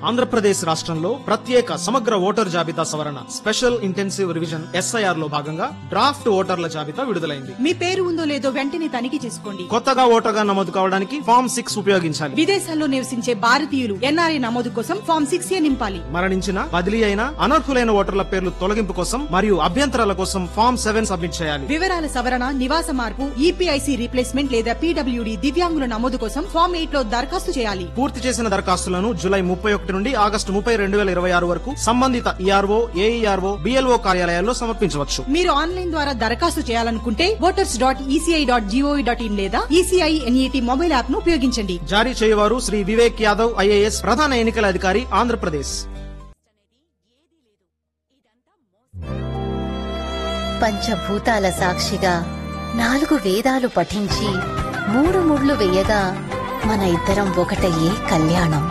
ఆంధ్రప్రదేశ్ రాష్ట్రంలో ప్రత్యేక సమగ్ర ఓటర్ జాబితా సవరణ స్పెషల్ ఇంటెన్సివ్ రివిజన్ ఎస్ఐఆర్ లో భాగంగా డ్రాఫ్ట్ ఓటర్ల జాబితా విడుదలైంది మీ పేరు ఉందో లేదో వెంటనే తనిఖీ చేసుకోండి కొత్తగా ఓటర్గా నమోదు కావడానికి ఫామ్ సిక్స్ ఉపయోగించాలి విదేశాల్లో నివసించే భారతీయులు ఎన్ఆర్ఐ నమోదు కోసం ఫామ్ సిక్స్ ఏ నింపాలి మరణించిన బదిలీ అయిన అనర్హులైన ఓటర్ల పేర్లు తొలగింపు కోసం మరియు అభ్యంతరాల కోసం ఫామ్ సెవెన్ సబ్మిట్ చేయాలి వివరాల సవరణ నివాస మార్పు ఈపీఐసి రీప్లేస్మెంట్ లేదా పీడబ్ల్యూడి దివ్యాంగుల నమోదు కోసం ఫామ్ ఎయిట్ లో దరఖాస్తు చేయాలి పూర్తి చేసిన దరఖాస్తులను జూలై ముప్పై ఒకటి నుండి ఆగస్టు ముప్పై రెండు వేల ఇరవై ఆరు వరకు సంబంధిత ఈఆర్ఓ ఏఈఆర్ఓ బిఎల్ఓ కార్యాలయాల్లో సమర్పించవచ్చు మీరు ఆన్లైన్ ద్వారా దరఖాస్తు చేయాలనుకుంటే voters dot ECI dot gov dot in లేదా ఈసీఐ ఎన్ఈటీ మొబైల్ యాప్ ను ఉపయోగించండి జారీ చేయవారు శ్రీ వివేక్ యాదవ్ ఐఏఎస్ ప్రధాన ఎన్నికల అధికారి ఆంధ్రప్రదేశ్ పంచభూతాల సాక్షిగా నాలుగు వేదాలు పఠించి మూడు ముళ్ళు వేయగా మన ఇద్దరం ఒకటయ్యే కళ్యాణం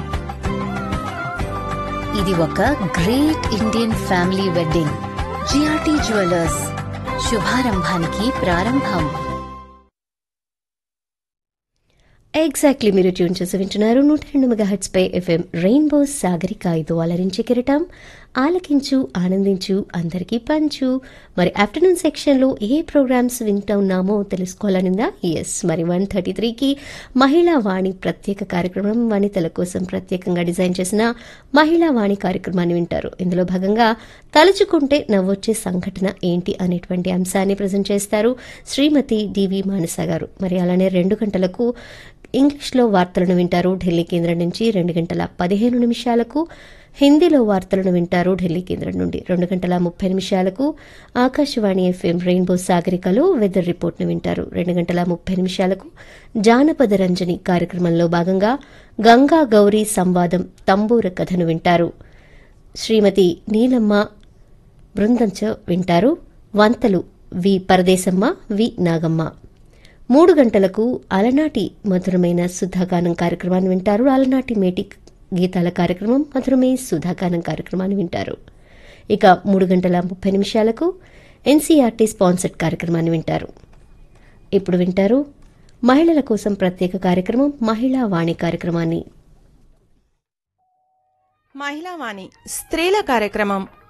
ఇది ఒక great Indian family wedding GRT jewellers శుభారంభానికి ప్రారంభం ఎగ్జాక్ట్లీ మీరు ట్యూన్ చేసి వింటున్నారు నూట రెండు మెగాహెట్స్ పై ఎఫ్ఎం రెయిన్బో సాగరిక ఇది అలరించే కిరటం ఆలకించు ఆనందించు అందరికీ పంచు మరి ఆఫ్టర్నూన్ సెక్షన్లో ఏ ప్రోగ్రామ్స్ వింటూ ఉన్నామో తెలుసుకోవాలనిందా ఎస్ మరి వన్ థర్టీ త్రీకి మహిళా వాణి ప్రత్యేక కార్యక్రమం వనితల కోసం ప్రత్యేకంగా డిజైన్ చేసిన మహిళా వాణి కార్యక్రమాన్ని వింటారు ఇందులో భాగంగా తలుచుకుంటే నవ్వొచ్చే సంఘటన ఏంటి అనేటువంటి అంశాన్ని ప్రజెంట్ చేస్తారు శ్రీమతి డివి మానస గారు మరి అలానే రెండు గంటలకు ఇంగ్లీష్లో వార్తలను వింటారు ఢిల్లీ కేంద్రం నుంచి రెండు గంటల పదిహేను నిమిషాలకు హిందీలో వార్తలను వింటారు ఢిల్లీ కేంద్రం నుండి రెండు గంటల ముప్పై నిమిషాలకు ఆకాశవాణి ఎఫ్ఎం రెయిన్బో సాగరికలో వెదర్ రిపోర్ట్ను వింటారు రెండు గంటల ముప్పై నిమిషాలకు జానపద రంజని కార్యక్రమంలో భాగంగా గంగా గౌరీ సంవాదం తంబూర కథను వింటారు శ్రీమతి నీలమ్మ బృందంచ వింటారు వంతలు వి పరదేశమ్మ వి నాగమ్మ మూడు గంటలకు అలనాటి మధురమైన సుధాగానం కార్యక్రమాన్ని వింటారు అలనాటి మేటి గీతాల కార్యక్రమం మధురమే సుధాగానం కార్యక్రమాన్ని వింటారు ఇక మూడు గంటల ముప్పై నిమిషాలకు ఎన్సీఆర్టీ స్పాన్సర్డ్ కార్యక్రమాన్ని వింటారు ఇప్పుడు వింటారు మహిళల కోసం ప్రత్యేక కార్యక్రమం మహిళా వాణి కార్యక్రమాన్ని మహిళావాణి స్త్రీల కార్యక్రమం